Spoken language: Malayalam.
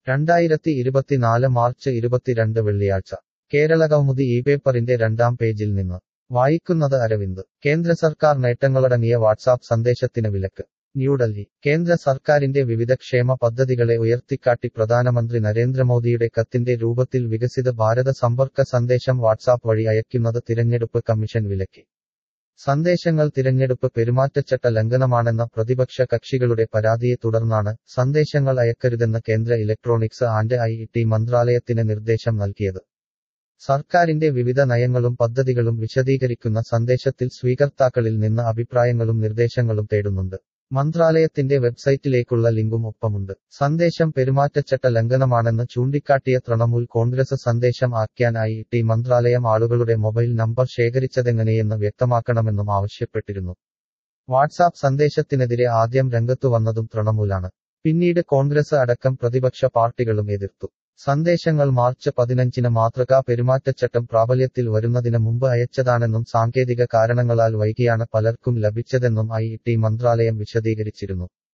രണ്ടായിരത്തി ഇരുപത്തിനാല് മാർച്ച് ഇരുപത്തിരണ്ട് വെള്ളിയാഴ്ച കേരള കൗമുദി ഈ പേപ്പറിന്റെ രണ്ടാം പേജിൽ നിന്ന് വായിക്കുന്നത് അരവിന്ദ് കേന്ദ്ര സർക്കാർ നേട്ടങ്ങളടങ്ങിയ വാട്സാപ്പ് സന്ദേശത്തിന് വിലക്ക് ന്യൂഡൽഹി കേന്ദ്ര സർക്കാരിന്റെ വിവിധ ക്ഷേമ പദ്ധതികളെ ഉയർത്തിക്കാട്ടി പ്രധാനമന്ത്രി നരേന്ദ്രമോദിയുടെ കത്തിന്റെ രൂപത്തിൽ വികസിത ഭാരത സമ്പർക്ക സന്ദേശം വാട്സാപ്പ് വഴി അയക്കുന്നത് തിരഞ്ഞെടുപ്പ് കമ്മീഷൻ വിലക്കി സന്ദേശങ്ങൾ തിരഞ്ഞെടുപ്പ് പെരുമാറ്റച്ചട്ട ലംഘനമാണെന്ന പ്രതിപക്ഷ കക്ഷികളുടെ പരാതിയെ തുടർന്നാണ് സന്ദേശങ്ങൾ അയക്കരുതെന്ന് കേന്ദ്ര ഇലക്ട്രോണിക്സ് ആൻഡ് ഐ ടി മന്ത്രാലയത്തിന് നിർദ്ദേശം നൽകിയത് സർക്കാരിന്റെ വിവിധ നയങ്ങളും പദ്ധതികളും വിശദീകരിക്കുന്ന സന്ദേശത്തിൽ സ്വീകർത്താക്കളിൽ നിന്ന് അഭിപ്രായങ്ങളും നിർദ്ദേശങ്ങളും തേടുന്നുണ്ട് മന്ത്രാലയത്തിന്റെ വെബ്സൈറ്റിലേക്കുള്ള ലിങ്കും ഒപ്പമുണ്ട് സന്ദേശം പെരുമാറ്റച്ചട്ട ലംഘനമാണെന്ന് ചൂണ്ടിക്കാട്ടിയ തൃണമൂൽ കോൺഗ്രസ് സന്ദേശം ആഖ്യാൻ ഐ ടി മന്ത്രാലയം ആളുകളുടെ മൊബൈൽ നമ്പർ ശേഖരിച്ചതെങ്ങനെയെന്ന് വ്യക്തമാക്കണമെന്നും ആവശ്യപ്പെട്ടിരുന്നു വാട്സാപ്പ് സന്ദേശത്തിനെതിരെ ആദ്യം രംഗത്തു വന്നതും തൃണമൂലാണ് പിന്നീട് കോൺഗ്രസ് അടക്കം പ്രതിപക്ഷ പാർട്ടികളും എതിർത്തു സന്ദേശങ്ങൾ മാർച്ച് പതിനഞ്ചിന് മാതൃകാ പെരുമാറ്റച്ചട്ടം പ്രാബല്യത്തിൽ വരുന്നതിന് മുമ്പ് അയച്ചതാണെന്നും സാങ്കേതിക കാരണങ്ങളാൽ വൈകിയാണ് പലർക്കും ലഭിച്ചതെന്നും ഐ ടി മന്ത്രാലയം വിശദീകരിച്ചിരുന്നു